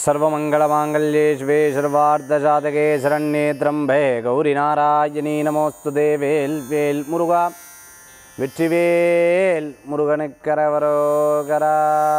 सर्वमङ्गलमाङ्गल्ये शिवे सर्वार्धसाधके शरण्ये त्र्यम्बे கௌரிநாராயணி நமோஸ்து தேவேல் வேல் முருகா வெற்றிவேல் முருகனுக்கரவரோகரா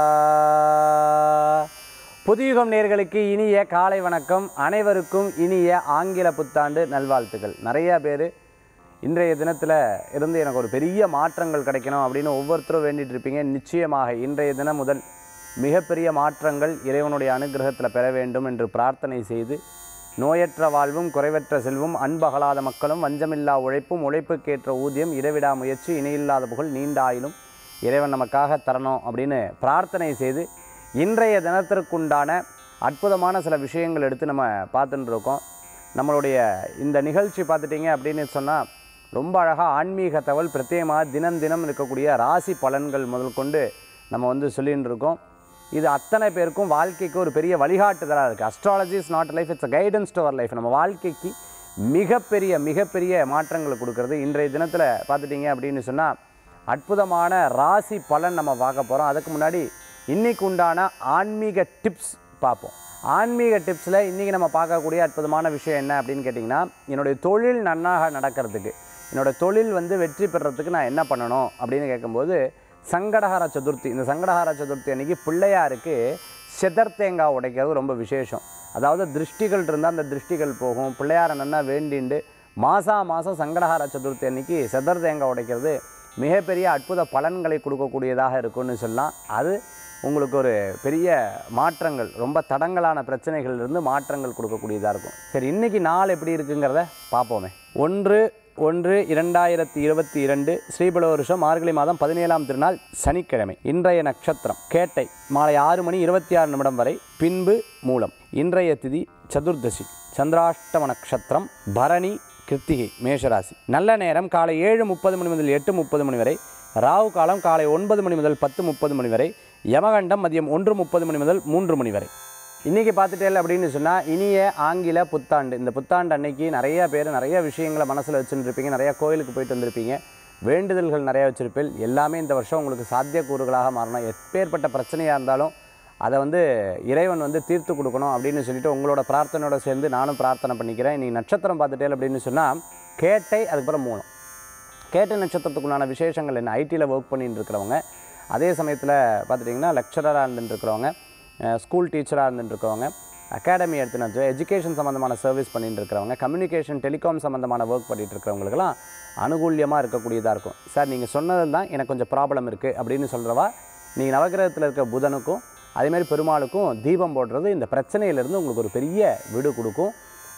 புதியுகம் நேர்களுக்கு இனிய காலை வணக்கம் அனைவருக்கும் இனிய ஆங்கில புத்தாண்டு நல்வாழ்த்துக்கள் நிறைய பேர் இன்றைய தினத்தில் இருந்து எனக்கு ஒரு பெரிய மாற்றங்கள் கிடைக்கணும் அப்படின்னு ஒவ்வொருத்தரும் வேண்டிட்டு இருப்பீங்க நிச்சயமாக இன்றைய தினம் முதல் மிகப்பெரிய மாற்றங்கள் இறைவனுடைய அனுகிரகத்தில் பெற வேண்டும் என்று பிரார்த்தனை செய்து நோயற்ற வாழ்வும் குறைவற்ற செல்வம் அன்பகலாத மக்களும் வஞ்சமில்லா உழைப்பும் உழைப்புக்கேற்ற ஊதியம் இடைவிடா முயற்சி இணையில்லாத புகழ் நீண்ட ஆயிலும் இறைவன் நமக்காக தரணும் அப்படின்னு பிரார்த்தனை செய்து இன்றைய தினத்திற்குண்டான அற்புதமான சில விஷயங்கள் எடுத்து நம்ம பார்த்துட்டு இருக்கோம் நம்மளுடைய இந்த நிகழ்ச்சி பார்த்துட்டிங்க அப்படின்னு சொன்னால் ரொம்ப அழகாக ஆன்மீக தகவல் பிரத்யேகமாக தினம் தினம் இருக்கக்கூடிய ராசி பலன்கள் முதல் கொண்டு நம்ம வந்து சொல்லின்னு இருக்கோம் இது அத்தனை பேருக்கும் வாழ்க்கைக்கு ஒரு பெரிய வழிகாட்டுதலாக இருக்குது astrology is not life it's a guidance to our life நம்ம வாழ்க்கைக்கு மிகப்பெரிய மிகப்பெரிய மாற்றங்களை கொடுக்கறது இன்றைய தினத்தில் பார்த்துட்டிங்க அப்படின்னு சொன்னால் அற்புதமான ராசி பலன் நம்ம பார்க்க போகிறோம் அதுக்கு முன்னாடி இன்னைக்கு உண்டான ஆன்மீக டிப்ஸ் பார்ப்போம் ஆன்மீக டிப்ஸில் இன்றைக்கி நம்ம பார்க்கக்கூடிய அற்புதமான விஷயம் என்ன அப்படின்னு கேட்டிங்கன்னா என்னுடைய தொழில் நன்னாக நடக்கிறதுக்கு என்னோடய தொழில் வந்து வெற்றி பெறறதுக்கு நான் என்ன பண்ணணும் அப்படின்னு கேட்கும்போது சங்கடஹர சதுர்த்தி இந்த சங்கடஹர சதுர்த்தி அன்னைக்கு பிள்ளையாருக்கு செதர் தேங்காய் உடைக்கிறது ரொம்ப விசேஷம் அதாவது திருஷ்டிகள் இருந்தால் அந்த திருஷ்டிகள் போகும் பிள்ளையாரை நன்னா வேண்டிண்டு மாதா மாதம் சங்கடஹர சதுர்த்தி அன்னைக்கு செதர் தேங்காய் உடைக்கிறது மிகப்பெரிய அற்புத பலன்களை கொடுக்கக்கூடியதாக இருக்கும்னு சொல்லலாம் அது உங்களுக்கு ஒரு பெரிய மாற்றங்கள் ரொம்ப தடங்கலான பிரச்சனைகள்லேருந்து மாற்றங்கள் கொடுக்கக்கூடியதாக இருக்கும் சரி இன்றைக்கி நாள் எப்படி இருக்குங்கிறத பார்ப்போமே ஒன்று ஒன்று இரண்டாயிரத்தி இருபத்தி இரண்டு ஸ்ரீபல வருஷம் மார்கழி மாதம் பதினேழாம் திருநாள் சனிக்கிழமை இன்றைய நட்சத்திரம் கேட்டை மாலை ஆறு மணி இருபத்தி ஆறு நிமிடம் வரை பின்பு மூலம் இன்றைய திதி சதுர்தசி சந்திராஷ்டம நட்சத்திரம் பரணி கிருத்திகை மேஷராசி நல்ல நேரம் காலை ஏழு முப்பது மணி முதல் எட்டு முப்பது மணி வரை ராகு காலம் காலை ஒன்பது மணி முதல் பத்து முப்பது மணி வரை யமகண்டம் மதியம் ஒன்று முப்பது மணி முதல் மூன்று மணி வரை இன்றைக்கி பார்த்துட்டேன் அப்படின்னு சொன்னால் இனிய ஆங்கில புத்தாண்டு இந்த புத்தாண்டு அன்னைக்கு நிறைய பேர் நிறைய விஷயங்களை மனசில் வச்சுருப்பீங்க நிறையா கோயிலுக்கு போயிட்டு வந்திருப்பீங்க வேண்டுதல்கள் நிறையா வச்சுருப்பீள் எல்லாமே இந்த வருஷம் உங்களுக்கு சாத்தியக்கூறுகளாக மாறணும் எப்பேற்பட்ட பிரச்சனையாக இருந்தாலும் அதை வந்து இறைவன் வந்து தீர்த்து கொடுக்கணும் அப்படின்னு சொல்லிட்டு உங்களோட பிரார்த்தனையோட சேர்ந்து நானும் பிரார்த்தனை பண்ணிக்கிறேன் இன்றைக்கி நட்சத்திரம் பார்த்துட்டேன் அப்படின்னு சொன்னால் கேட்டை அதுக்கப்புறம் மூலம் கேட்ட நட்சத்திரத்துக்குண்டான விசேஷங்கள் என்ன ஐடியில் ஒர்க் பண்ணிட்டு இருக்கிறவங்க அதே சமயத்தில் பார்த்துட்டிங்கன்னா லெக்சரராக இருந்துட்டு இருக்கிறவங்க ஸ்கூல் டீச்சராக இருந்துட்டு இருக்கிறவங்க அகாடமி எடுத்துன்னு எஜுகேஷன் சம்மந்தமான சர்வீஸ் பண்ணிட்டு இருக்கிறவங்க கம்யூனிகேஷன் டெலிகாம் சம்மந்தமான ஒர்க் பண்ணிட்டு இருக்கிறவங்களுக்கெல்லாம் அனுகூல்யமாக இருக்கக்கூடியதாக இருக்கும் சார் நீங்கள் சொன்னது தான் எனக்கு கொஞ்சம் ப்ராப்ளம் இருக்குது அப்படின்னு சொல்கிறவா நீங்கள் நவகிரகத்தில் இருக்க புதனுக்கும் அதேமாதிரி பெருமாளுக்கும் தீபம் போடுறது இந்த பிரச்சனையிலேருந்து உங்களுக்கு ஒரு பெரிய வீடு கொடுக்கும்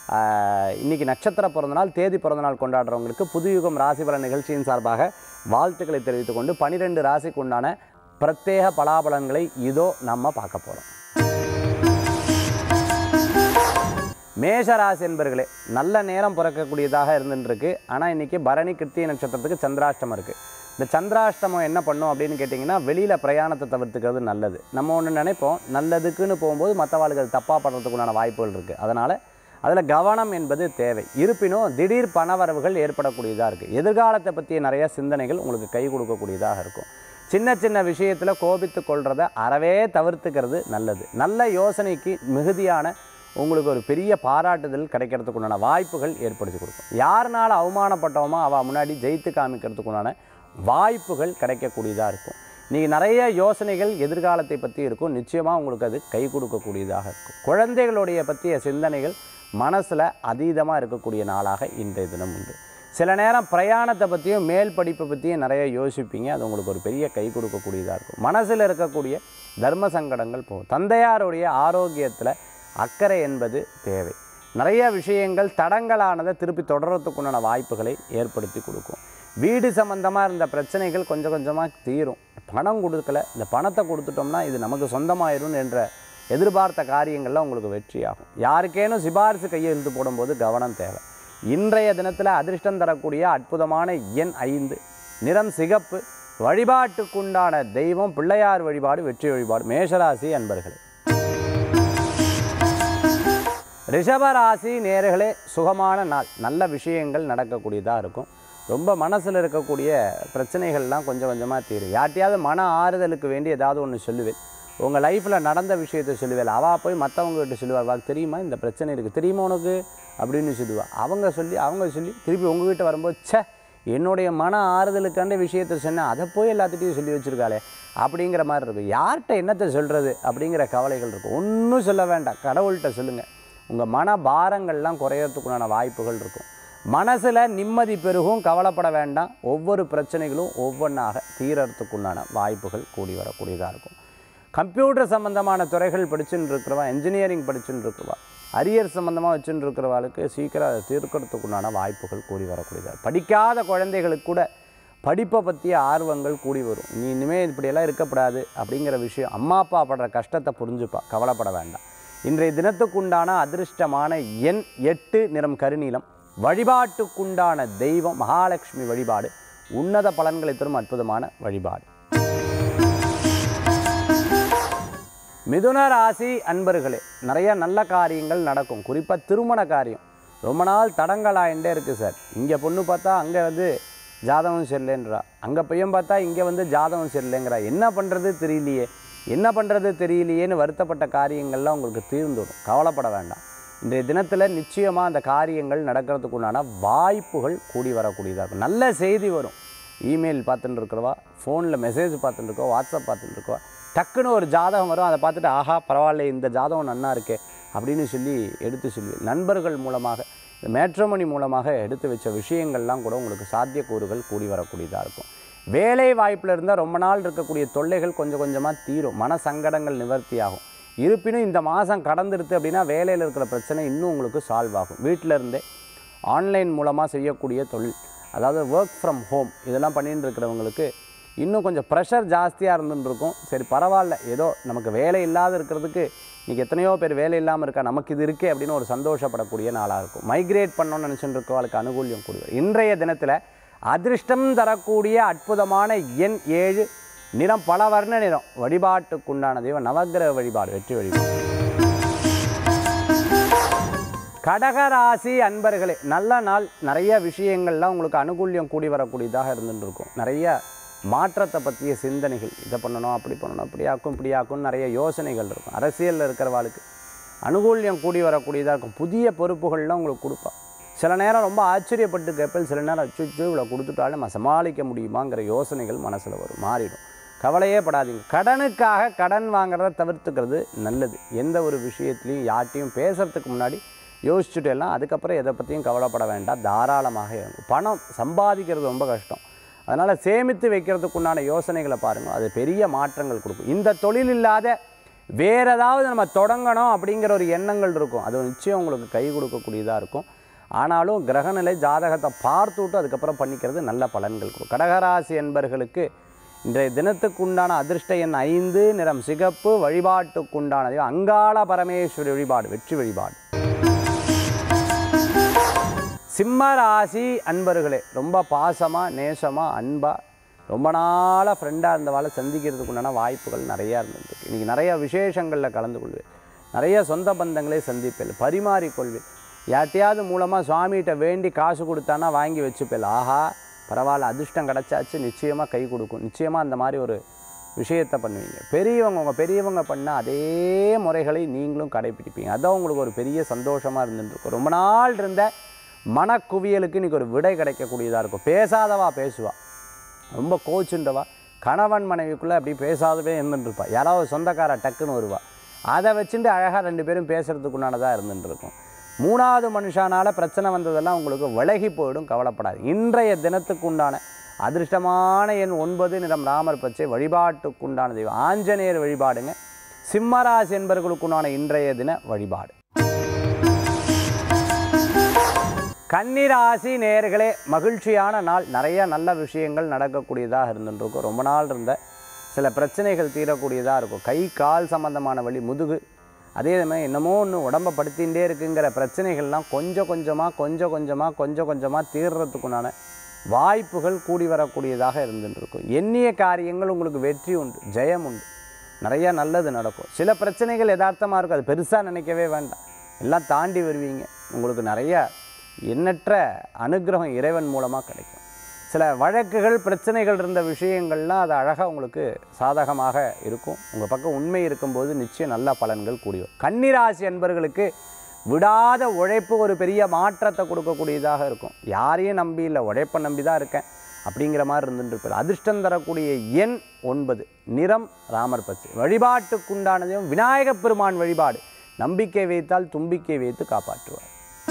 ஆஹ் இன்னைக்கு நட்சத்திர பிறந்தநாள் தேதி பிறந்தநாள் கொண்டாடுறவங்களுக்கு புதுயுகம் ராசி பலன் நிகழ்ச்சியின் சார்பாக வாழ்த்துக்களை தெரிவித்துக் கொண்டு பனிரெண்டு ராசிக்கு உண்டான பிரத்யேக பலாபலன்களை இதோ நம்ம பார்க்க போகிறோம் மேஷ ராசி என்பர்களே நல்ல நேரம் பிறக்கக்கூடியதாக இருந்துருக்கு ஆனால் இன்றைக்கி பரணி கிருத்திய நட்சத்திரத்துக்கு சந்திராஷ்டமம் இருக்குது இந்த சந்திராஷ்டமம் என்ன பண்ணும் அப்படின்னு கேட்டிங்கன்னா வெளியில் பிரயாணத்தை தவிர்த்துக்கிறது நல்லது நம்ம ஒன்று நினைப்போம் நல்லதுக்குன்னு போகும்போது மற்றவாளுகள் தப்பாக பண்ணுறதுக்குண்டான வாய்ப்புகள் இருக்குது அதனால் அதில் கவனம் என்பது தேவை இருப்பினும் திடீர் பணவரவுகள் ஏற்படக்கூடியதாக இருக்குது எதிர்காலத்தை பற்றிய நிறைய சிந்தனைகள் உங்களுக்கு கை கொடுக்கக்கூடியதாக இருக்கும் சின்ன சின்ன விஷயத்தில் கோபித்து கொள்றத அறவே தவிர்த்துக்கிறது நல்லது நல்ல யோசனைக்கு மிகுதியான உங்களுக்கு ஒரு பெரிய பாராட்டுதல் கிடைக்கிறதுக்கு உண்டான வாய்ப்புகள் ஏற்படுத்தி கொடுக்கும் யாருனால அவமானப்பட்டோமோ அவள் முன்னாடி ஜெயித்து காமிக்கிறதுக்கு உண்டான வாய்ப்புகள் கிடைக்கக்கூடியதாக இருக்கும் நீங்கள் நிறைய யோசனைகள் எதிர்காலத்தை பற்றி இருக்கும் நிச்சயமாக உங்களுக்கு அது கை கொடுக்கக்கூடியதாக இருக்கும் குழந்தைகளுடைய பற்றிய சிந்தனைகள் மனசில் அதீதமாக இருக்கக்கூடிய நாளாக இன்றைய தினம் உண்டு சில நேரம் பிரயாணத்தை பற்றியும் மேல் படிப்பை பற்றியும் நிறைய யோசிப்பீங்க அது உங்களுக்கு ஒரு பெரிய கை கொடுக்கக்கூடியதாக இருக்கும் மனசில் இருக்கக்கூடிய தர்ம சங்கடங்கள் போகும் தந்தையாருடைய ஆரோக்கியத்தில் அக்கறை என்பது தேவை நிறைய விஷயங்கள் தடங்கலானதை திருப்பி தொடர்றதுக்குண்டான வாய்ப்புகளை ஏற்படுத்தி கொடுக்கும் வீடு சம்மந்தமாக இருந்த பிரச்சனைகள் கொஞ்சம் கொஞ்சமாக தீரும் பணம் கொடுக்கல இந்த பணத்தை கொடுத்துட்டோம்னா இது நமக்கு சொந்தமாயிரும் என்ற எதிர்பார்த்த காரியங்கள்லாம் உங்களுக்கு வெற்றியாகும் யாருக்கேனும் சிபாரிசு கையெழுத்து போடும்போது கவனம் தேவை இன்றைய தினத்தில் அதிர்ஷ்டம் தரக்கூடிய அற்புதமான எண் ஐந்து நிறம் சிகப்பு வழிபாட்டுக்குண்டான தெய்வம் பிள்ளையார் வழிபாடு வெற்றி வழிபாடு மேஷராசி அன்பர்களே ரிஷபராசி நேர்களே சுகமான நாள் நல்ல விஷயங்கள் நடக்கக்கூடியதாக இருக்கும் ரொம்ப மனசில் இருக்கக்கூடிய பிரச்சனைகள்லாம் கொஞ்சம் கொஞ்சமாக தீரும் யார்ட்டையாவது மன ஆறுதலுக்கு வேண்டி ஏதாவது ஒன்று சொல்லுவேன் உங்கள் லைஃப்பில் நடந்த விஷயத்தை சொல்லுவேன் அவள் போய் மற்றவங்ககிட்ட சொல்லுவாள் வா தெரியுமா இந்த பிரச்சனை இருக்குது தெரியுமா உனக்கு அப்படின்னு சொல்லுவா அவங்க சொல்லி அவங்க சொல்லி திருப்பி உங்ககிட்ட வரும்போது ச்சே என்னுடைய மன ஆறுதலுக்கான விஷயத்தை சொன்னேன் அதை போய் எல்லாத்துட்டையும் சொல்லி வச்சுருக்காளே அப்படிங்கிற மாதிரி இருக்கும் யார்கிட்ட என்னத்தை சொல்கிறது அப்படிங்கிற கவலைகள் இருக்கும் ஒன்றும் சொல்ல வேண்டாம் கடவுள்கிட்ட சொல்லுங்கள் உங்கள் மன பாரங்கள்லாம் குறையறதுக்குண்டான வாய்ப்புகள் இருக்கும் மனசில் நிம்மதி பெருகும் கவலைப்பட வேண்டாம் ஒவ்வொரு பிரச்சனைகளும் ஒவ்வொன்றாக தீரறதுக்குண்டான வாய்ப்புகள் கூடி வரக்கூடியதாக இருக்கும் கம்ப்யூட்டர் சம்மந்தமான துறைகள் படிச்சுன்னு இருக்கிறவா இன்ஜினியரிங் படிச்சுன்னு இருக்கிறவா அரியர் சம்மந்தமாக வச்சுன்னு இருக்கிறவாளுக்கு சீக்கிரம் அதை தீர்க்கறதுக்குண்டான வாய்ப்புகள் கூடி வரக்கூடியதாக படிக்காத குழந்தைகளுக்கு கூட படிப்பை பற்றிய ஆர்வங்கள் கூடி வரும் நீ இனிமேல் இப்படியெல்லாம் இருக்கக்கூடாது அப்படிங்கிற விஷயம் அம்மா அப்பா படுற கஷ்டத்தை புரிஞ்சுப்பா கவலைப்பட வேண்டாம் இன்றைய தினத்துக்குண்டான அதிர்ஷ்டமான எண் எட்டு நிறம் கருநீலம் வழிபாட்டுக்குண்டான தெய்வம் மகாலட்சுமி வழிபாடு உன்னத பலன்களை தரும் அற்புதமான வழிபாடு மிதுன ராசி அன்பர்களே நிறைய நல்ல காரியங்கள் நடக்கும் குறிப்பாக திருமண காரியம் ரொம்ப நாள் தடங்கலாயிண்டே இருக்குது சார் இங்கே பொண்ணு பார்த்தா அங்கே வந்து ஜாதகம் சரியில்லைன்றா அங்கே பையன் பார்த்தா இங்கே வந்து ஜாதகம் சரியில்லைங்கிறா என்ன பண்ணுறது தெரியலையே என்ன பண்ணுறது தெரியலையேன்னு வருத்தப்பட்ட காரியங்கள்லாம் உங்களுக்கு தீர்ந்துடும் கவலைப்பட வேண்டாம் இன்றைய தினத்தில் நிச்சயமாக அந்த காரியங்கள் நடக்கிறதுக்குண்டான வாய்ப்புகள் கூடி வரக்கூடியதாக இருக்கும் நல்ல செய்தி வரும் இமெயில் பார்த்துட்டு இருக்கிறவா ஃபோனில் மெசேஜ் பார்த்துட்டு இருக்கோ வாட்ஸ்அப் பார்த்துட்டு இருக்கோ டக்குன்னு ஒரு ஜாதகம் வரும் அதை பார்த்துட்டு ஆஹா பரவாயில்ல இந்த ஜாதகம் நன்னா இருக்கே அப்படின்னு சொல்லி எடுத்து சொல்லி நண்பர்கள் மூலமாக இந்த மேட்ரமணி மூலமாக எடுத்து வச்ச விஷயங்கள்லாம் கூட உங்களுக்கு சாத்தியக்கூறுகள் கூடி வரக்கூடியதாக இருக்கும் வேலை வாய்ப்பில் இருந்தால் ரொம்ப நாள் இருக்கக்கூடிய தொல்லைகள் கொஞ்சம் கொஞ்சமாக தீரும் மன சங்கடங்கள் நிவர்த்தி ஆகும் இருப்பினும் இந்த மாதம் கடந்துருது அப்படின்னா வேலையில் இருக்கிற பிரச்சனை இன்னும் உங்களுக்கு சால்வ் ஆகும் வீட்டில் இருந்தே ஆன்லைன் மூலமாக செய்யக்கூடிய தொழில் அதாவது ஒர்க் ஃப்ரம் ஹோம் இதெல்லாம் பண்ணிட்டு இருக்கிறவங்களுக்கு இன்னும் கொஞ்சம் ப்ரெஷர் ஜாஸ்தியாக இருந்துன்னு இருக்கும் சரி பரவாயில்ல ஏதோ நமக்கு வேலை இல்லாத இருக்கிறதுக்கு இன்றைக்கி எத்தனையோ பேர் வேலை இல்லாமல் இருக்கா நமக்கு இது இருக்கே அப்படின்னு ஒரு சந்தோஷப்படக்கூடிய நாளாக இருக்கும் மைக்ரேட் பண்ணணும்னு நினச்சிட்டு இருக்கவளுக்கு அனுகூல்யம் கூடுவார் இன்றைய தினத்தில் அதிர்ஷ்டம் தரக்கூடிய அற்புதமான எண் ஏழு நிறம் பல வர்ண நிறம் வழிபாட்டுக்குண்டான தெய்வம் நவக்கிரக வழிபாடு வெற்றி வழிபாடு கடகராசி அன்பர்களே நல்ல நாள் நிறைய விஷயங்கள்லாம் உங்களுக்கு அனுகூல்யம் கூடி வரக்கூடியதாக இருந்துட்டு இருக்கும் நிறைய மாற்றத்தை பற்றிய சிந்தனைகள் இதை பண்ணணும் அப்படி பண்ணணும் இப்படி ஆக்கும் இப்படி ஆக்கும் நிறைய யோசனைகள் இருக்கும் அரசியலில் இருக்கிறவாளுக்கு அனுகூல்யம் கூடி வரக்கூடியதாக இருக்கும் புதிய பொறுப்புகள்லாம் உங்களுக்கு கொடுப்பா சில நேரம் ரொம்ப ஆச்சரியப்பட்டு கேட்பேன் சில நேரம் அச்சுச்சோ இவ்வளோ கொடுத்துட்டாலும் நம்ம சமாளிக்க முடியுமாங்கிற யோசனைகள் மனசில் வரும் மாறிடும் கவலையே படாதீங்க கடனுக்காக கடன் வாங்குறத தவிர்த்துக்கிறது நல்லது எந்த ஒரு விஷயத்துலையும் யார்ட்டையும் பேசுகிறதுக்கு முன்னாடி யோசிச்சுட்டு எல்லாம் அதுக்கப்புறம் எதை பற்றியும் கவலைப்பட வேண்டாம் தாராளமாக இறங்கும் பணம் சம்பாதிக்கிறது ரொம்ப கஷ்டம் அதனால் சேமித்து வைக்கிறதுக்குண்டான யோசனைகளை பாருங்கள் அது பெரிய மாற்றங்கள் கொடுக்கும் இந்த தொழில் இல்லாத வேறு ஏதாவது நம்ம தொடங்கணும் அப்படிங்கிற ஒரு எண்ணங்கள் இருக்கும் அது நிச்சயம் உங்களுக்கு கை கொடுக்கக்கூடியதாக இருக்கும் ஆனாலும் கிரகநிலை ஜாதகத்தை பார்த்துவிட்டு அதுக்கப்புறம் பண்ணிக்கிறது நல்ல பலன்கள் கொடுக்கும் கடகராசி என்பர்களுக்கு இன்றைய தினத்துக்குண்டான அதிர்ஷ்ட எண் ஐந்து நிறம் சிகப்பு வழிபாட்டுக்குண்டான தெய்வம் அங்காள பரமேஸ்வரி வழிபாடு வெற்றி வழிபாடு சிம்ம ராசி அன்பர்களே ரொம்ப பாசமாக நேசமாக அன்பாக ரொம்ப நாளாக ஃப்ரெண்டாக இருந்தவாளை சந்திக்கிறதுக்கு உண்டான வாய்ப்புகள் நிறையா இருந்துருக்கு இன்றைக்கி நிறைய விசேஷங்களில் கலந்து கொள்வேன் நிறைய சொந்த பந்தங்களை சந்திப்பேன் பரிமாறிக்கொள்வேன் யார்ட்டையாவது மூலமாக சுவாமிகிட்ட வேண்டி காசு கொடுத்தானா வாங்கி வச்சுப்பேன் ஆஹா பரவாயில்ல அதிர்ஷ்டம் கிடச்சாச்சு நிச்சயமாக கை கொடுக்கும் நிச்சயமாக அந்த மாதிரி ஒரு விஷயத்தை பண்ணுவீங்க பெரியவங்க உங்கள் பெரியவங்க பண்ண அதே முறைகளை நீங்களும் கடைப்பிடிப்பீங்க அதான் உங்களுக்கு ஒரு பெரிய சந்தோஷமாக இருந்துருக்கும் ரொம்ப நாள் இருந்த மனக்குவியலுக்கு இன்றைக்கி ஒரு விடை கிடைக்கக்கூடியதாக இருக்கும் பேசாதவா பேசுவா ரொம்ப கோச்சுன்றவா கணவன் மனைவிக்குள்ளே அப்படி பேசாதவே இருந்துட்டுருப்பா யாராவது சொந்தக்கார டக்குன்னு வருவா அதை வச்சுட்டு அழகாக ரெண்டு பேரும் பேசுகிறதுக்குண்டானதாக இருந்துட்டு இருக்கும் மூணாவது மனுஷானால் பிரச்சனை வந்ததெல்லாம் உங்களுக்கு விலகி போயிடும் கவலைப்படாது இன்றைய தினத்துக்கு உண்டான அதிர்ஷ்டமான எண் ஒன்பது நிறம் ராமர் பச்சை வழிபாட்டுக்குண்டான தெய்வம் ஆஞ்சநேயர் வழிபாடுங்க சிம்மராசி என்பவர்களுக்குண்டான இன்றைய தின வழிபாடு கன்னிராசி நேர்களே மகிழ்ச்சியான நாள் நிறைய நல்ல விஷயங்கள் நடக்கக்கூடியதாக இருந்துருக்கும் ரொம்ப நாள் இருந்த சில பிரச்சனைகள் தீரக்கூடியதாக இருக்கும் கை கால் சம்பந்தமான வலி முதுகு அதே மாதிரி என்னமோ ஒன்று உடம்ப படுத்திகிட்டே இருக்குங்கிற பிரச்சனைகள்லாம் கொஞ்சம் கொஞ்சமாக கொஞ்சம் கொஞ்சமாக கொஞ்சம் கொஞ்சமாக தீர்றதுக்குண்டான வாய்ப்புகள் கூடி வரக்கூடியதாக இருந்துருக்கும் எண்ணிய காரியங்கள் உங்களுக்கு வெற்றி உண்டு ஜெயம் உண்டு நிறைய நல்லது நடக்கும் சில பிரச்சனைகள் யதார்த்தமாக இருக்கும் அது பெருசாக நினைக்கவே வேண்டாம் எல்லாம் தாண்டி வருவீங்க உங்களுக்கு நிறைய எண்ணற்ற அனுகிரகம் இறைவன் மூலமாக கிடைக்கும் சில வழக்குகள் பிரச்சனைகள் இருந்த விஷயங்கள்லாம் அது அழகாக உங்களுக்கு சாதகமாக இருக்கும் உங்கள் பக்கம் உண்மை இருக்கும்போது நிச்சயம் நல்ல பலன்கள் கூடி வரும் கன்னிராசி அன்பர்களுக்கு விடாத உழைப்பு ஒரு பெரிய மாற்றத்தை கொடுக்கக்கூடியதாக இருக்கும் யாரையும் நம்பி இல்லை உழைப்பை நம்பி தான் இருக்கேன் அப்படிங்கிற மாதிரி இருந்துட்டு இருப்பார் அதிர்ஷ்டம் தரக்கூடிய எண் ஒன்பது நிறம் ராமர் பச்சை வழிபாட்டுக்குண்டானதையும் விநாயகப் பெருமான் வழிபாடு நம்பிக்கை வைத்தால் தும்பிக்கை வைத்து காப்பாற்றுவார்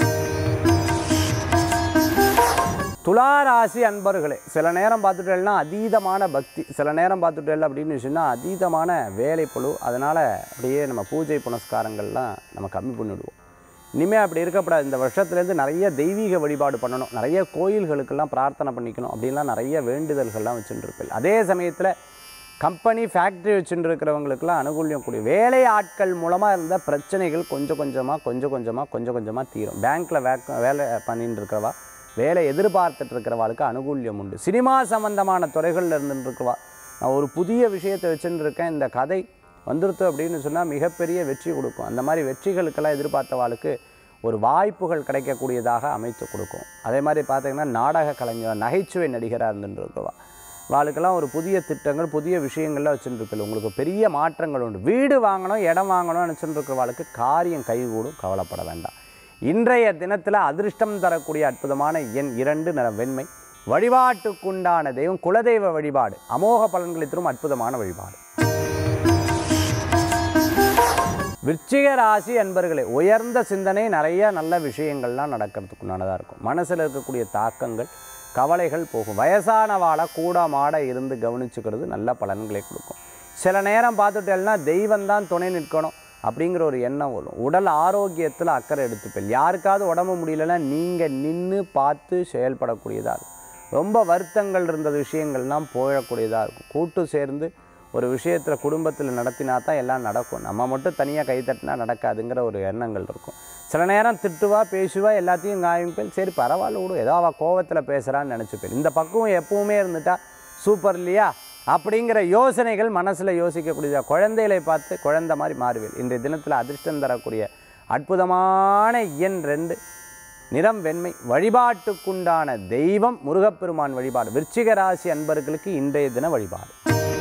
துளாராசி அன்பர்களே சில நேரம் பார்த்துட்டேன்னா அதீதமான பக்தி சில நேரம் பார்த்துட்டேல் அப்படின்னு சொன்னால் அதீதமான வேலைப்பழு அதனால் அப்படியே நம்ம பூஜை புனஸ்காரங்கள்லாம் நம்ம கம்மி பண்ணிவிடுவோம் இனிமேல் அப்படி இருக்கக்கூடாது இந்த வருஷத்துலேருந்து நிறைய தெய்வீக வழிபாடு பண்ணணும் நிறைய கோயில்களுக்கெல்லாம் பிரார்த்தனை பண்ணிக்கணும் அப்படின்லாம் நிறைய வேண்டுதல்கள்லாம் வச்சுட்டுருப்பேன் அதே சமயத்தில் கம்பெனி ஃபேக்ட்ரி வச்சுட்டு இருக்கிறவங்களுக்குலாம் அனுகூல்யம் கூடிய வேலை ஆட்கள் மூலமாக இருந்த பிரச்சனைகள் கொஞ்சம் கொஞ்சமாக கொஞ்சம் கொஞ்சமாக கொஞ்சம் கொஞ்சமாக தீரும் பேங்க்கில் வேக்க வேலை பண்ணிட்டு இருக்கிறவா வேலை எதிர்பார்த்துட்டு இருக்கிறவாளுக்கு அனுகூல்யம் உண்டு சினிமா சம்பந்தமான துறைகளில் இருந்துட்டு இருக்கவா நான் ஒரு புதிய விஷயத்தை வச்சுட்டு இருக்கேன் இந்த கதை வந்துருத்து அப்படின்னு சொன்னால் மிகப்பெரிய வெற்றி கொடுக்கும் அந்த மாதிரி வெற்றிகளுக்கெல்லாம் எதிர்பார்த்தவாளுக்கு ஒரு வாய்ப்புகள் கிடைக்கக்கூடியதாக அமைத்து கொடுக்கும் அதே மாதிரி பார்த்தீங்கன்னா நாடக கலைஞர் நகைச்சுவை நடிகராக இருந்துட்டு இருக்கவா வாளுக்கெல்லாம் ஒரு புதிய திட்டங்கள் புதிய விஷயங்கள்லாம் வச்சுருப்பில் உங்களுக்கு பெரிய மாற்றங்கள் உண்டு வீடு வாங்கணும் இடம் வாங்கணும்னு நினச்சிட்டு இருக்கிறவாளுக்கு காரியம் கைகூடும் கவலைப்பட வேண்டாம் இன்றைய தினத்தில் அதிர்ஷ்டம் தரக்கூடிய அற்புதமான எண் இரண்டு நிற வெண்மை வழிபாட்டுக்குண்டான தெய்வம் குலதெய்வ வழிபாடு அமோக பலன்களை தரும் அற்புதமான வழிபாடு விருச்சிக ராசி அன்பர்களே உயர்ந்த சிந்தனை நிறைய நல்ல விஷயங்கள்லாம் நடக்கிறதுக்குண்டானதாக இருக்கும் மனசில் இருக்கக்கூடிய தாக்கங்கள் கவலைகள் போகும் வயசானவாளை கூட மாட இருந்து கவனிச்சுக்கிறது நல்ல பலன்களை கொடுக்கும் சில நேரம் பார்த்துட்டேன்னா தெய்வம் தான் துணை நிற்கணும் அப்படிங்கிற ஒரு எண்ணம் வரும் உடல் ஆரோக்கியத்தில் அக்கறை எடுத்துப்பேன் யாருக்காவது உடம்பு முடியலன்னா நீங்கள் நின்று பார்த்து செயல்படக்கூடியதாக இருக்கும் ரொம்ப வருத்தங்கள் இருந்த விஷயங்கள்லாம் போயிடக்கூடியதாக இருக்கும் கூட்டு சேர்ந்து ஒரு விஷயத்தில் குடும்பத்தில் நடத்தினா தான் எல்லாம் நடக்கும் நம்ம மட்டும் தனியாக கை தட்டினா நடக்காதுங்கிற ஒரு எண்ணங்கள் இருக்கும் சில நேரம் திட்டுவா பேசுவா எல்லாத்தையும் காமிப்பேன் சரி பரவாயில்ல விடும் ஏதோ அவள் கோவத்தில் பேசுகிறான்னு நினச்சிப்பேன் இந்த பக்குவம் எப்பவுமே இருந்துட்டா சூப்பர் இல்லையா அப்படிங்கிற யோசனைகள் மனசில் யோசிக்கக்கூடியதா குழந்தைகளை பார்த்து குழந்தை மாதிரி மாறுவேன் இன்றைய தினத்தில் அதிர்ஷ்டம் தரக்கூடிய அற்புதமான எண் ரெண்டு நிறம் வெண்மை வழிபாட்டுக்குண்டான தெய்வம் முருகப்பெருமான் வழிபாடு விருச்சிக ராசி அன்பர்களுக்கு இன்றைய தின வழிபாடு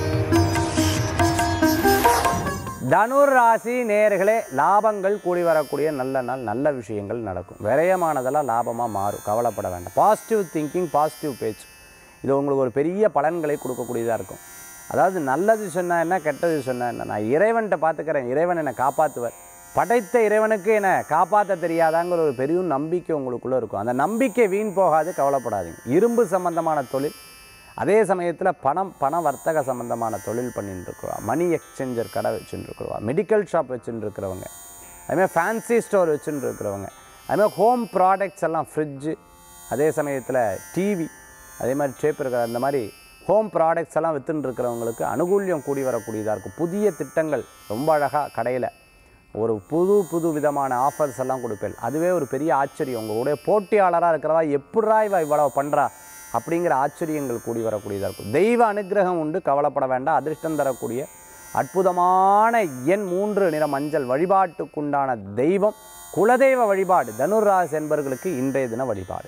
தனுர் ராசி நேர்களே லாபங்கள் கூடி வரக்கூடிய நல்ல நாள் நல்ல விஷயங்கள் நடக்கும் விரயமானதெல்லாம் லாபமாக மாறும் கவலைப்பட வேண்டாம் பாசிட்டிவ் திங்கிங் பாசிட்டிவ் பேச்சு இது உங்களுக்கு ஒரு பெரிய பலன்களை கொடுக்கக்கூடியதாக இருக்கும் அதாவது நல்லது சொன்னா என்ன கெட்டது சொன்னா என்ன நான் இறைவன்கிட்ட பார்த்துக்கிறேன் இறைவன் என்னை காப்பாற்றுவார் படைத்த இறைவனுக்கு என்னை காப்பாற்ற தெரியாதாங்கிற ஒரு பெரிய நம்பிக்கை உங்களுக்குள்ளே இருக்கும் அந்த நம்பிக்கை வீண் போகாது கவலைப்படாதீங்க இரும்பு சம்பந்தமான தொழில் அதே சமயத்தில் பணம் பண வர்த்தக சம்பந்தமான தொழில் பண்ணிட்டு இருக்கிறவா மணி எக்ஸ்சேஞ்சர் கடை வச்சுட்டு இருக்கிறவா மெடிக்கல் ஷாப் வச்சுட்டு இருக்கிறவங்க அதுமாதிரி ஃபேன்சி ஸ்டோர் வச்சுட்டு இருக்கிறவங்க அதுமாதிரி ஹோம் ப்ராடக்ட்ஸ் எல்லாம் ஃப்ரிட்ஜு அதே சமயத்தில் டிவி அதே மாதிரி டேப் இருக்கிற அந்த மாதிரி ஹோம் ப்ராடக்ட்ஸ் எல்லாம் வித்துன்னு இருக்கிறவங்களுக்கு அனுகூல்யம் கூடி வரக்கூடியதாக இருக்கும் புதிய திட்டங்கள் ரொம்ப அழகாக கடையில் ஒரு புது புது விதமான ஆஃபர்ஸ் எல்லாம் கொடுப்பேன் அதுவே ஒரு பெரிய ஆச்சரியம் உங்களுடைய போட்டியாளராக இருக்கிறவா எப்படா இவ இவ்வளவு பண்ணுறா அப்படிங்கிற ஆச்சரியங்கள் கூடி வரக்கூடியதாக இருக்கும் தெய்வ அனுக்கிரகம் உண்டு கவலைப்பட வேண்டாம் அதிர்ஷ்டம் தரக்கூடிய அற்புதமான எண் மூன்று நிற மஞ்சள் வழிபாட்டுக்குண்டான தெய்வம் குலதெய்வ வழிபாடு தனுராசி என்பவர்களுக்கு இன்றைய தின வழிபாடு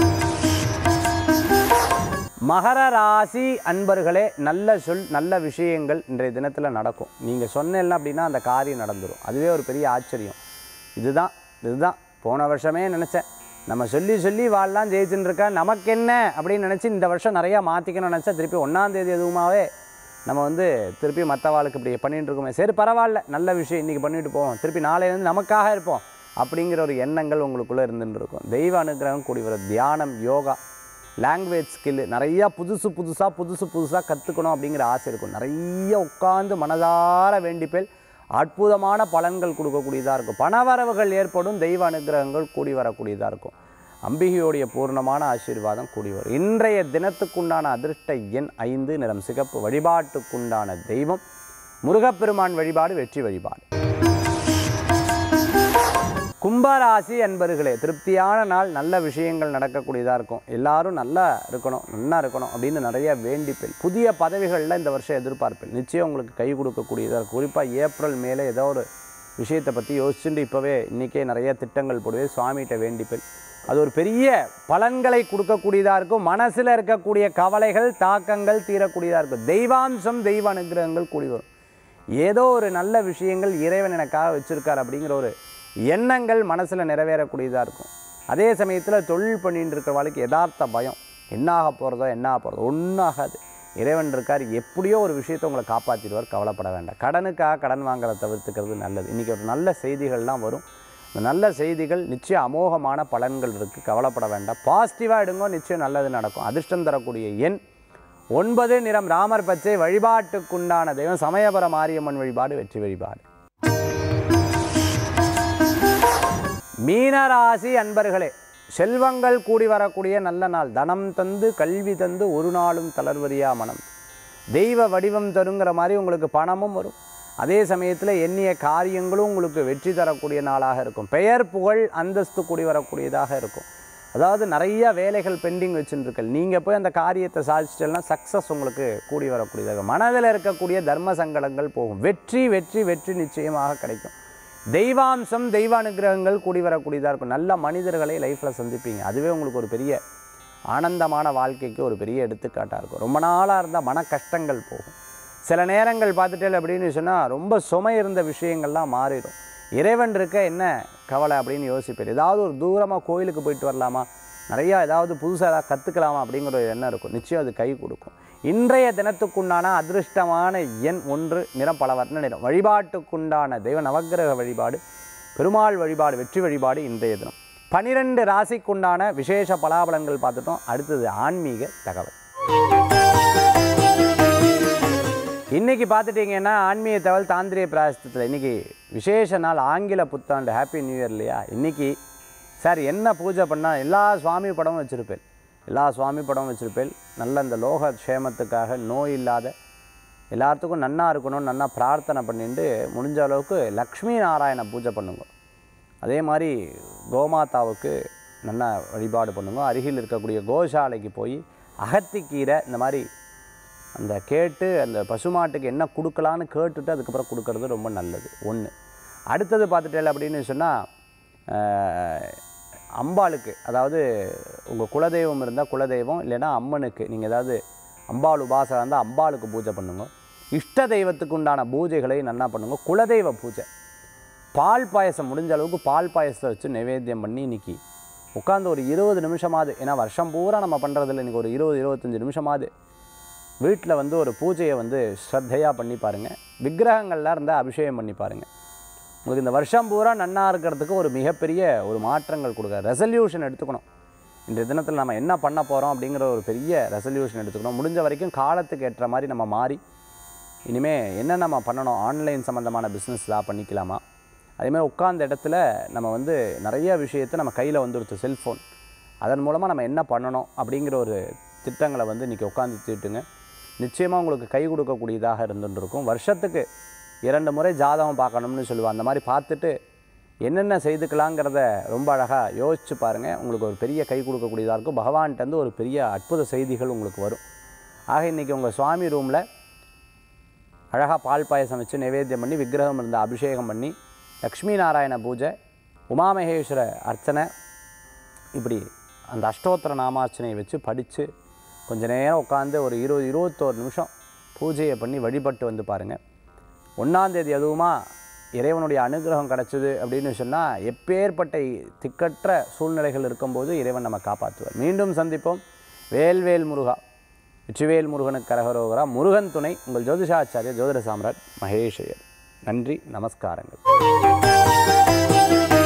மகர ராசி அன்பர்களே நல்ல சொல் நல்ல விஷயங்கள் இன்றைய தினத்தில் நடக்கும் நீங்கள் சொன்னேன்ல அப்படின்னா அந்த காரியம் நடந்துடும் அதுவே ஒரு பெரிய ஆச்சரியம் இதுதான் இதுதான் போன வருஷமே நினச்சேன் நம்ம சொல்லி சொல்லி வாழலாம் ஜெயிச்சுன்னு இருக்கா நமக்கு என்ன அப்படின்னு நினச்சி இந்த வருஷம் நிறையா மாற்றிக்கணும்னு நினச்சா திருப்பி ஒன்றாந்தேதி எதுவுமாவே நம்ம வந்து திருப்பி மற்ற வாழ்க்கை இப்படி பண்ணிட்டு இருக்கோமே சரி பரவாயில்ல நல்ல விஷயம் இன்றைக்கி பண்ணிட்டு போவோம் திருப்பி நாளையிலேருந்து நமக்காக இருப்போம் அப்படிங்கிற ஒரு எண்ணங்கள் உங்களுக்குள்ளே இருந்துட்டு இருக்கும் தெய்வ அனுகிரகம் கூடி வரும் தியானம் யோகா லாங்குவேஜ் ஸ்கில்லு நிறையா புதுசு புதுசாக புதுசு புதுசாக கற்றுக்கணும் அப்படிங்கிற ஆசை இருக்கும் நிறைய உட்காந்து மனதார வேண்டிப்பேல் அற்புதமான பலன்கள் கொடுக்கக்கூடியதாக இருக்கும் பணவரவுகள் ஏற்படும் தெய்வ அனுகிரகங்கள் கூடி வரக்கூடியதாக இருக்கும் அம்பிகையோடைய பூர்ணமான ஆசீர்வாதம் கூடி வரும் இன்றைய தினத்துக்குண்டான அதிர்ஷ்ட எண் ஐந்து நிறம் சிகப்பு வழிபாட்டுக்குண்டான தெய்வம் முருகப்பெருமான் வழிபாடு வெற்றி வழிபாடு கும்பராசி அன்பர்களே திருப்தியான நாள் நல்ல விஷயங்கள் நடக்கக்கூடியதாக இருக்கும் எல்லாரும் நல்லா இருக்கணும் நல்லா இருக்கணும் அப்படின்னு நிறைய வேண்டிப்பேன் புதிய பதவிகளில் இந்த வருஷம் எதிர்பார்ப்பேன் நிச்சயம் உங்களுக்கு கை கொடுக்கக்கூடியதாக இருக்கும் குறிப்பாக ஏப்ரல் மேலே ஏதோ ஒரு விஷயத்தை பற்றி யோசிச்சுட்டு இப்போவே இன்றைக்கே நிறைய திட்டங்கள் போடுவேன் சுவாமிகிட்ட வேண்டிப்பேன் அது ஒரு பெரிய பலன்களை கொடுக்கக்கூடியதாக இருக்கும் மனசில் இருக்கக்கூடிய கவலைகள் தாக்கங்கள் தீரக்கூடியதாக இருக்கும் தெய்வாம்சம் தெய்வ அனுகிரகங்கள் கூடி வரும் ஏதோ ஒரு நல்ல விஷயங்கள் இறைவன் எனக்காக வச்சுருக்கார் அப்படிங்கிற ஒரு எண்ணங்கள் மனசில் நிறைவேறக்கூடியதாக இருக்கும் அதே சமயத்தில் தொழில் பண்ணிட்டு இருக்கிறவளுக்கு யதார்த்த பயம் என்ன ஆக போகிறதோ என்ன ஆக போகிறதோ ஒன்றும் ஆகாது இறைவன் இருக்கார் எப்படியோ ஒரு விஷயத்தை உங்களை காப்பாற்றிடுவார் கவலைப்பட வேண்டாம் கடனுக்காக கடன் வாங்குறத தவிர்த்துக்கிறது நல்லது இன்றைக்கி ஒரு நல்ல செய்திகள்லாம் வரும் இந்த நல்ல செய்திகள் நிச்சயம் அமோகமான பலன்கள் இருக்குது கவலைப்பட வேண்டாம் பாசிட்டிவாக எடுங்கோ நிச்சயம் நல்லது நடக்கும் அதிர்ஷ்டம் தரக்கூடிய எண் ஒன்பது நிறம் ராமர் பச்சை வழிபாட்டுக்குண்டான தெய்வம் சமயபுர மாரியம்மன் வழிபாடு வெற்றி வழிபாடு மீனராசி அன்பர்களே செல்வங்கள் கூடி வரக்கூடிய நல்ல நாள் தனம் தந்து கல்வி தந்து ஒரு நாளும் தளர்வரியா மனம் தெய்வ வடிவம் தருங்கிற மாதிரி உங்களுக்கு பணமும் வரும் அதே சமயத்தில் எண்ணிய காரியங்களும் உங்களுக்கு வெற்றி தரக்கூடிய நாளாக இருக்கும் பெயர் புகழ் அந்தஸ்து கூடி வரக்கூடியதாக இருக்கும் அதாவது நிறைய வேலைகள் பெண்டிங் வச்சுருக்கல் நீங்கள் போய் அந்த காரியத்தை சாதிச்சிட்டேன்னா சக்ஸஸ் உங்களுக்கு கூடி வரக்கூடியதாக இருக்கும். மனதில் இருக்கக்கூடிய தர்ம சங்கடங்கள் போகும் வெற்றி வெற்றி வெற்றி நிச்சயமாக கிடைக்கும் தெய்வாம்சம் தெய்வ அனுகிரகங்கள் கூடி வரக்கூடியதாக இருக்கும் நல்ல மனிதர்களை லைஃப்பில் சந்திப்பீங்க அதுவே உங்களுக்கு ஒரு பெரிய ஆனந்தமான வாழ்க்கைக்கு ஒரு பெரிய எடுத்துக்காட்டாக இருக்கும் ரொம்ப நாளாக இருந்தால் மன கஷ்டங்கள் போகும் சில நேரங்கள் பார்த்துட்டேன் அப்படின்னு சொன்னால் ரொம்ப சுமை இருந்த விஷயங்கள்லாம் மாறிடும் இறைவன் இருக்க என்ன கவலை அப்படின்னு யோசிப்பேன் ஏதாவது ஒரு தூரமாக கோயிலுக்கு போயிட்டு வரலாமா நிறையா ஏதாவது புதுசாக ஏதாவது கற்றுக்கலாமா அப்படிங்கிற ஒரு எண்ணம் இருக்கும் நிச்சயம் அது கை கொடுக்கும் இன்றைய தினத்துக்குண்டான அதிர்ஷ்டமான எண் ஒன்று நிறம் பல வர்ண நிறம் வழிபாட்டுக்குண்டான தெய்வ நவக்கிரக வழிபாடு பெருமாள் வழிபாடு வெற்றி வழிபாடு இன்றைய தினம் பனிரெண்டு ராசிக்குண்டான விசேஷ பலாபலங்கள் பார்த்துட்டோம் அடுத்தது ஆன்மீக தகவல் இன்னைக்கு பார்த்துட்டீங்கன்னா ஆன்மீக தகவல் தாந்திரிய பிராயசத்தில் இன்னைக்கு விசேஷ நாள் ஆங்கில புத்தாண்டு ஹாப்பி நியூ இயர் இல்லையா இன்னைக்கு சார் என்ன பூஜை பண்ணால் எல்லா சுவாமி படமும் வச்சுருப்பேன் எல்லா சுவாமி படமும் வச்சுருப்பேன் நல்ல இந்த லோக க்ஷேமத்துக்காக நோய் இல்லாத எல்லாத்துக்கும் நன்னா இருக்கணும்னு நன்னா பிரார்த்தனை பண்ணிட்டு முடிஞ்ச அளவுக்கு லக்ஷ்மி நாராயண பூஜை பண்ணுங்க அதே மாதிரி கோமாதாவுக்கு நல்லா வழிபாடு பண்ணுங்க அருகில் இருக்கக்கூடிய கோசாலைக்கு போய் அகத்திக்கீரை இந்த மாதிரி அந்த கேட்டு அந்த பசுமாட்டுக்கு என்ன கொடுக்கலான்னு கேட்டுட்டு அதுக்கப்புறம் கொடுக்கறது ரொம்ப நல்லது ஒன்று அடுத்தது பார்த்துட்டேன் அப்படின்னு சொன்னால் அம்பாளுக்கு அதாவது உங்கள் குலதெய்வம் இருந்தால் குலதெய்வம் இல்லைன்னா அம்மனுக்கு நீங்கள் ஏதாவது அம்பாள் உபாசம் இருந்தால் அம்பாளுக்கு பூஜை பண்ணுங்க இஷ்ட தெய்வத்துக்கு உண்டான பூஜைகளை நல்லா பண்ணுங்க குலதெய்வ பூஜை பால் பாயசம் முடிஞ்ச அளவுக்கு பால் பாயசத்தை வச்சு நைவேத்தியம் பண்ணி இன்னைக்கு உட்காந்து ஒரு இருபது நிமிஷமாவது ஏன்னா வருஷம் பூரா நம்ம பண்ணுறதில்ல இன்றைக்கி ஒரு இருபது இருபத்தஞ்சி நிமிஷமாவது வீட்டில் வந்து ஒரு பூஜையை வந்து ஸ்ரத்தையாக பண்ணி பாருங்கள் விக்கிரகங்கள்லாம் இருந்தால் அபிஷேகம் பண்ணி பாருங்கள் உங்களுக்கு இந்த வருஷம் பூரா நன்னா இருக்கிறதுக்கு ஒரு மிகப்பெரிய ஒரு மாற்றங்கள் கொடுக்க ரெசல்யூஷன் எடுத்துக்கணும் இந்த தினத்தில் நம்ம என்ன பண்ண போகிறோம் அப்படிங்கிற ஒரு பெரிய ரெசல்யூஷன் எடுத்துக்கணும் முடிஞ்ச வரைக்கும் காலத்துக்கு ஏற்ற மாதிரி நம்ம மாறி இனிமேல் என்ன நம்ம பண்ணணும் ஆன்லைன் சம்மந்தமான பிஸ்னஸ் தான் பண்ணிக்கலாமா அதேமாதிரி உட்கார்ந்த இடத்துல நம்ம வந்து நிறைய விஷயத்தை நம்ம கையில் வந்துடுச்சு செல்ஃபோன் அதன் மூலமாக நம்ம என்ன பண்ணணும் அப்படிங்கிற ஒரு திட்டங்களை வந்து இன்றைக்கி உட்காந்து தீட்டுங்க நிச்சயமாக உங்களுக்கு கை கொடுக்கக்கூடியதாக இருந்துட்டு இருக்கும் வருஷத்துக்கு இரண்டு முறை ஜாதகம் பார்க்கணும்னு சொல்லுவாள் அந்த மாதிரி பார்த்துட்டு என்னென்ன செய்துக்கலாங்கிறத ரொம்ப அழகாக யோசிச்சு பாருங்கள் உங்களுக்கு ஒரு பெரிய கை கொடுக்கக்கூடியதாக இருக்கும் பகவான்கிட்டருந்து ஒரு பெரிய அற்புத செய்திகள் உங்களுக்கு வரும் ஆக இன்றைக்கி உங்கள் சுவாமி ரூமில் அழகாக பால் பாயசம் வச்சு நைவேத்தியம் பண்ணி விக்கிரகம் இருந்த அபிஷேகம் பண்ணி லக்ஷ்மி நாராயண பூஜை உமாமகேஸ்வர அர்ச்சனை இப்படி அந்த அஷ்டோத்திர நாமார்ச்சனையை வச்சு படித்து கொஞ்ச நேரம் உட்காந்து ஒரு இருபது இருபத்தோரு நிமிஷம் பூஜையை பண்ணி வழிபட்டு வந்து பாருங்கள் ஒன்றாந்தேதி அதுவுமா இறைவனுடைய அனுகிரகம் கிடச்சிது அப்படின்னு சொன்னால் எப்பேற்பட்ட திக்கற்ற சூழ்நிலைகள் இருக்கும்போது இறைவன் நம்ம காப்பாற்றுவார் மீண்டும் சந்திப்போம் வேல்வேல் முருகா வெற்றிவேல் முருகனுக்கு கரகரோகரா முருகன் துணை உங்கள் ஜோதிஷாச்சாரிய ஜோதிட சாம்ராட் மகேஷையர் நன்றி நமஸ்காரங்கள்